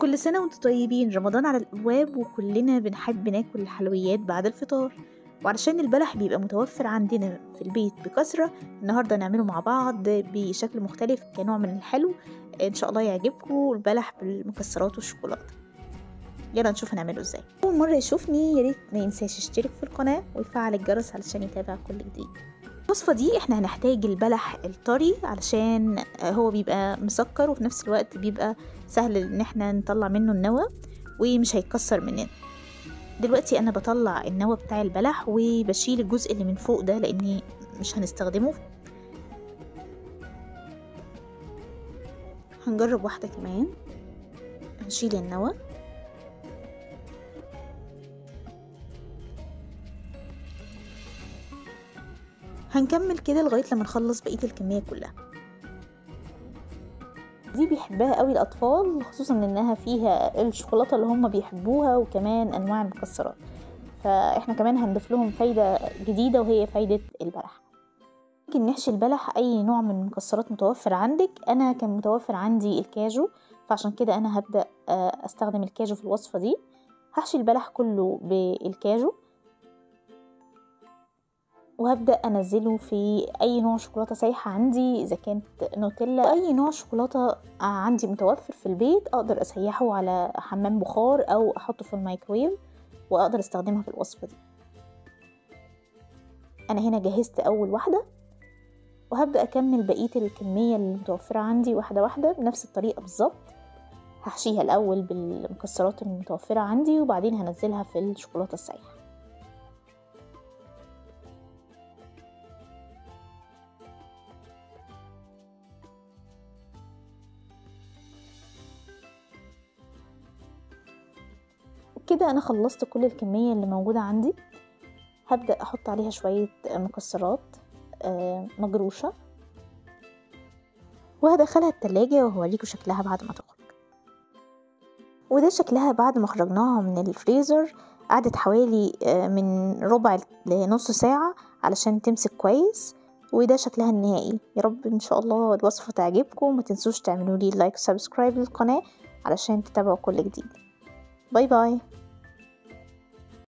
كل سنة وانتم طيبين رمضان على الأبواب وكلنا بنحب ناكل الحلويات بعد الفطار وعلشان البلح بيبقى متوفر عندنا في البيت بكثرة النهاردة نعمله مع بعض بشكل مختلف كنوع من الحلو إن شاء الله يعجبكم البلح بالمكسرات والشوكولاتة يلا نشوف هنعمله ازاي أول مرة يشوفني ياريت ما ينساش يشترك في القناة ويفعل الجرس علشان يتابع كل جديد الوصفة دي احنا هنحتاج البلح الطري علشان هو بيبقى مسكر وفي نفس الوقت بيبقى سهل ان احنا نطلع منه النوى ومش هيتكسر مننا دلوقتي انا بطلع النوى بتاع البلح وبشيل الجزء اللي من فوق ده لاني مش هنستخدمه هنجرب واحدة كمان هنشيل النوى هنكمل كده لغاية لما نخلص بقية الكمية كلها دي بيحبها قوي الأطفال خصوصا إنها فيها الشوكولاتة اللي هم بيحبوها وكمان أنواع المكسرات فإحنا كمان هنضيف لهم فايدة جديدة وهي فايدة البلح ممكن نحشي البلح أي نوع من المكسرات متوفر عندك أنا كان متوفر عندي الكاجو فعشان كده أنا هبدأ أستخدم الكاجو في الوصفة دي هحشي البلح كله بالكاجو وهبدأ أنزله في أي نوع شوكولاتة سايحة عندي إذا كانت نوتيلا أي نوع شوكولاتة عندي متوفر في البيت أقدر أسيحه على حمام بخار أو أحطه في الميكرويف وأقدر أستخدمها في الوصفة دي أنا هنا جهزت أول واحدة وهبدأ أكمل بقية الكمية المتوفرة عندي واحدة واحدة بنفس الطريقة بالظبط هحشيها الأول بالمكسرات المتوفرة عندي وبعدين هنزلها في الشوكولاتة السايحة كده انا خلصت كل الكمية اللي موجودة عندي هبدأ احط عليها شوية مكسرات مجروشة وهدخلها التلاجة وهوريكم شكلها بعد ما تخرج وده شكلها بعد ما خرجناها من الفريزر قعدت حوالي من ربع لنص ساعة علشان تمسك كويس وده شكلها النهائي يا رب ان شاء الله الوصفة تعجبكم ما تنسوش تعملوا لي لايك وسبسكرايب للقناة علشان تتابعوا كل جديد باي باي